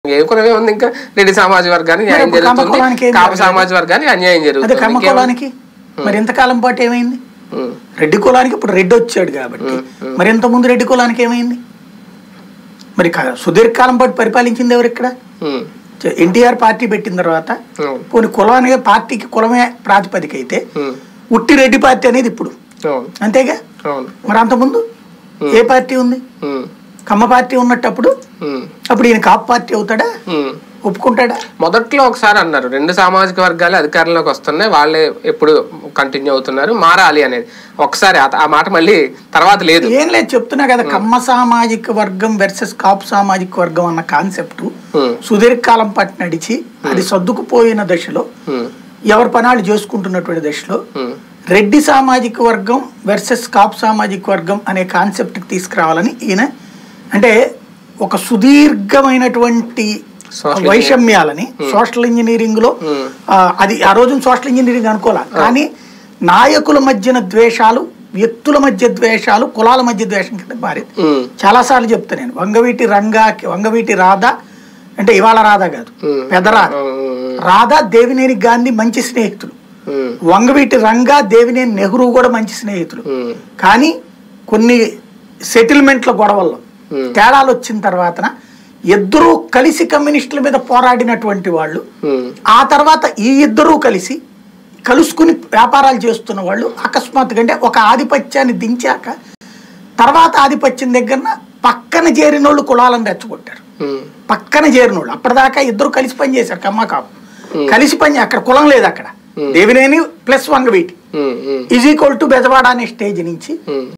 ఏ కులమే ఉంది ఇంకా రెడ్డి సమాజ వర్గానికి న్యాయం మరి కమ్మ జరుగుతుంది కులానికి ఏం కాపు జరగలేదు? సమాజ వర్గానికి అన్యాయం అదే జరుగుతుంది కమ్మ ఇంకేం- కులానికి మరి ఇంతకాలం పాటు ఏమైంది ఉమ్, రెడ్డి కులానికి ఇప్పుడు రెడ్డి వచ్చాడు కాబట్టి మరి ఇంతకుముందు రెడ్డి కులానికి ఏమైంది మరి క- సుదీర్ఘకాలం పాటు పరిపాలించింది ఎవరు ఇక్కడ ఉమ్, ఎన్టీఆర్ పార్టీ పెట్టిన తర్వాత అవును పోనీ కులానికి పార్టీకి కులమే ప్రాతిపదిక అయితే ఉమ్, ఉట్టి రెడ్డి పార్టీ అనేది ఇప్పుడు అవును అంతేగా అవును మరి అంతకుముందు ఏ పార్టీ ఉంది ఉమ్, కమ్మ పార్టీ ఉన్నట్టప్పుడు ఉమ్, అప్పుడు ఈయన కాపు పార్టీ అవుతాడా ఉమ్. ఒప్పుకుంటాడా మొదట్లో ఒకసారి అన్నారు రెండు సామాజిక వర్గాలు అధికారంలోకి వస్తున్నాయి వాళ్ళే ఎప్పుడు కంటిన్యూ అవుతున్నారు మారాలి అనేది ఒకసారి ఆ- ఆ మాట మళ్ళీ తర్వాత లేదు ఏం లేదు చెప్తున్నా కదా కమ్మ సామాజిక వర్గం వెర్సెస్ కాపు సామాజిక వర్గం అన్న కాన్సెప్ట్ ఉమ్, సుదీర్ఘకాలం పాటు నడిచి అది సర్దుకుపోయిన దశలో ఉమ్, ఎవరి పనాలు చేసుకుంటున్నటువంటి దశలో ఉమ్, రెడ్డి సామాజిక వర్గం వెర్సెస్ కాపు సామాజిక వర్గం అనే కాన్సెప్ట్కి తీసుకురావాలని ఈయన అంటే ఒక సుదీర్ఘమైనటువంటి Social వైషమ్యాలని సోషల్ ఇంజనీరింగ్ లో Hmm. ఆ, అది ఆ రోజున సోషల్ ఇంజనీరింగ్ అనుకోలే కానీ నాయకుల మధ్యన ద్వేషాలు వ్యక్తుల మధ్య ద్వేషాలు కులాల మధ్య ద్వేషం కింద మారింది ఉమ్, చాలాసార్లు చెప్తా నేను వంగవీటి రంగాకి వంగవీటి రాధ అంటే ఇవాళ రాధా కాదు Hmm. పెద్ద రాధ ఉమ్, రాధా దేవినేని గాంధీ మంచి స్నేహితులు ఉమ్, వంగవీటి రంగా దేవినేని నెహ్రూ కూడా మంచి స్నేహితులు ఉమ్, కానీ కొన్ని సెటిల్మెంట్ల గొడవల్లో Hmm. తేడాలు వచ్చిన తర్వాతన ఇద్దరూ కలిసి కమ్యూనిస్టుల మీద పోరాడినటువంటి వాళ్ళు ఉమ్, ఆ తర్వాత ఈ ఇద్దరూ కలిసి కలుసుకుని వ్యాపారాలు చేస్తున్న వాళ్ళు అకస్మాత్తుగా అంటే ఒక ఆధిపత్యాన్ని దించాక తర్వాత ఆధిపత్యం దగ్గర పక్కన చేరిన వాళ్ళు కులాలను రెచ్చగొట్టారు ఉమ్, పక్కన చేరిన వాళ్ళు అప్పటిదాకా ఇద్దరు కలిసి పని చేశారు కమ్మ కాపు కలిసి పని అక్కడ కులం లేదు అక్కడ Devineni plus Vangaveeti um, um, is equal to Bezawada అనే స్టేజ్ నుంచి ఉమ్.